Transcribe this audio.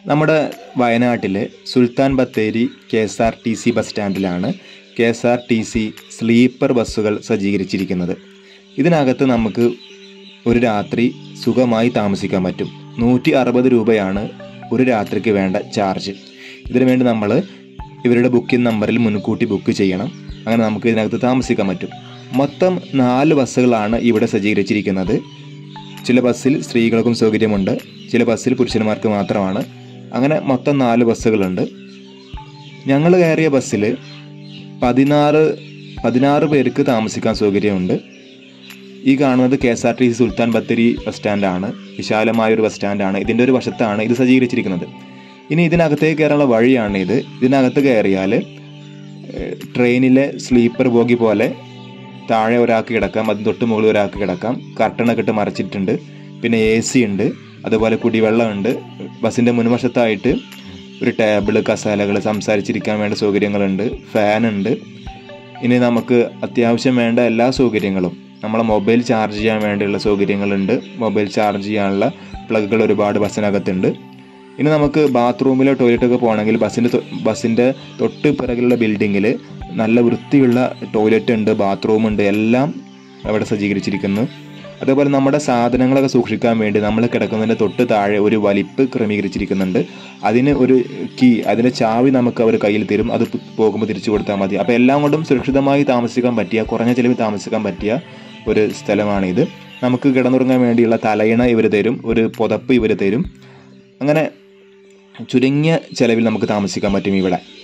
നമ്മുടെ വയനാട്ടിലെ Sultan Bathery K S R T C bus സ്റ്റാൻഡിലാണ് K S R T C sleeper ബസ്സുകൾ സജ്ജീകരിച്ചിരിക്കുന്നത് ഇതിനകത്ത് നമുക്ക് ഒരു രാത്രി സുഖമായി താമസിക്കാൻ പറ്റും നൂറ്റി അറുപത് രൂപയാണ് ഒരു രാത്രിക്ക് വേണ്ട ചാർജ് ഇതിനു വേണ്ടി നമ്മൾ ഇവരുടെ ബുക്കിംഗ് നമ്പറിൽ മുൻകൂട്ടി ബുക്ക് ചെയ്യണം അങ്ങനെ നമുക്ക് ഇതിനകത്ത് താമസിക്കാൻ പറ്റും മൊത്തം നാല് ബസ്സുകളാണ് ഇവിടെ സജ്ജീകരിച്ചിരിക്കുന്നത് ചില ബസ്സിൽ സ്ത്രീകൾക്കും സൗകര്യമുണ്ട് ചില ബസ്സിൽ പുരുഷന്മാർക്ക് മാത്രമാണ് അങ്ങനെ മൊത്തം നാല് ബസ്സുകളുണ്ട് ഞങ്ങൾ കയറിയ ബസ്സിൽ പതിനാറ് പതിനാറ് പേർക്ക് താമസിക്കാൻ സൗകര്യമുണ്ട് ഈ കാണുന്നത് K S R T C Sultan Bathery bus സ്റ്റാൻഡാണ് വിശാലമായ ഒരു ബസ് സ്റ്റാൻഡാണ് ഇതിൻ്റെ ഒരു വശത്താണ് ഇത് സജ്ജീകരിച്ചിരിക്കുന്നത് ഇനി ഇതിനകത്തേക്ക് കയറാനുള്ള വഴിയാണ് ഇത് ഇതിനകത്ത് കയറിയാൽ ഏഹ്, ട്രെയിനിലെ സ്ലീപ്പർ ബോഗി പോലെ താഴെ ഒരാൾക്ക് കിടക്കാം അതിന് തൊട്ട് മുകളിൽ ഒരാൾക്ക് കിടക്കാം കർട്ടണൊക്കെ ഇട്ട് മറച്ചിട്ടുണ്ട് പിന്നെ എ സി ഉണ്ട് അതുപോലെ കുടിവെള്ളമുണ്ട് ബസ്സിൻ്റെ മുൻവശത്തായിട്ട് ഒരു ടേബിള് കസാലകൾ സംസാരിച്ചിരിക്കാൻ വേണ്ട സൗകര്യങ്ങളുണ്ട് ഫാനുണ്ട് ഇനി നമുക്ക് അത്യാവശ്യം വേണ്ട എല്ലാ സൗകര്യങ്ങളും നമ്മളെ മൊബൈൽ ചാർജ് ചെയ്യാൻ വേണ്ടിയുള്ള സൗകര്യങ്ങളുണ്ട് മൊബൈൽ ചാർജ് ചെയ്യാനുള്ള പ്ലഗുകൾ ഒരുപാട് ബസ്സിനകത്തുണ്ട് ഇനി നമുക്ക് ബാത്റൂമിലോ ടോയ്ലറ്റൊക്കെ പോകണമെങ്കിൽ ബസ്സിൻ്റെ തൊ- ബസ്സിൻ്റെ തൊട്ട് പിറകിലുള്ള ബിൽഡിങ്ങിൽ നല്ല വൃത്തിയുള്ള ടോയ്ലറ്റ് ഉണ്ട് ബാത്റൂം ഉണ്ട് എല്ലാം അവിടെ സജ്ജീകരിച്ചിരിക്കുന്നു അതേപോലെ നമ്മുടെ സാധനങ്ങളൊക്കെ സൂക്ഷിക്കാൻ വേണ്ടി നമ്മൾ കിടക്കുന്നതിൻ്റെ തൊട്ട് താഴെ ഒരു വലിപ്പ് ക്രമീകരിച്ചിരിക്കുന്നുണ്ട് അതിന് ഒരു കീ അതിൻ്റെ ചാവി നമുക്ക് അവർ കയ്യിൽ തരും അത് പ് പോകുമ്പോൾ തിരിച്ചു കൊടുത്താൽ മതി അപ്പോൾ എല്ലാം കൊണ്ടും സുരക്ഷിതമായി താമസിക്കാൻ പറ്റിയ കുറഞ്ഞ ചിലവിൽ താമസിക്കാൻ പറ്റിയ ഒരു സ്ഥലമാണിത് നമുക്ക് കിടന്നുറങ്ങാൻ വേണ്ടിയുള്ള തലയിണ ഇവർ തരും ഒരു പുതപ്പ് ഇവർ തരും അങ്ങനെ ചുരുങ്ങിയ ചിലവിൽ നമുക്ക് താമസിക്കാൻ പറ്റും ഇവിടെ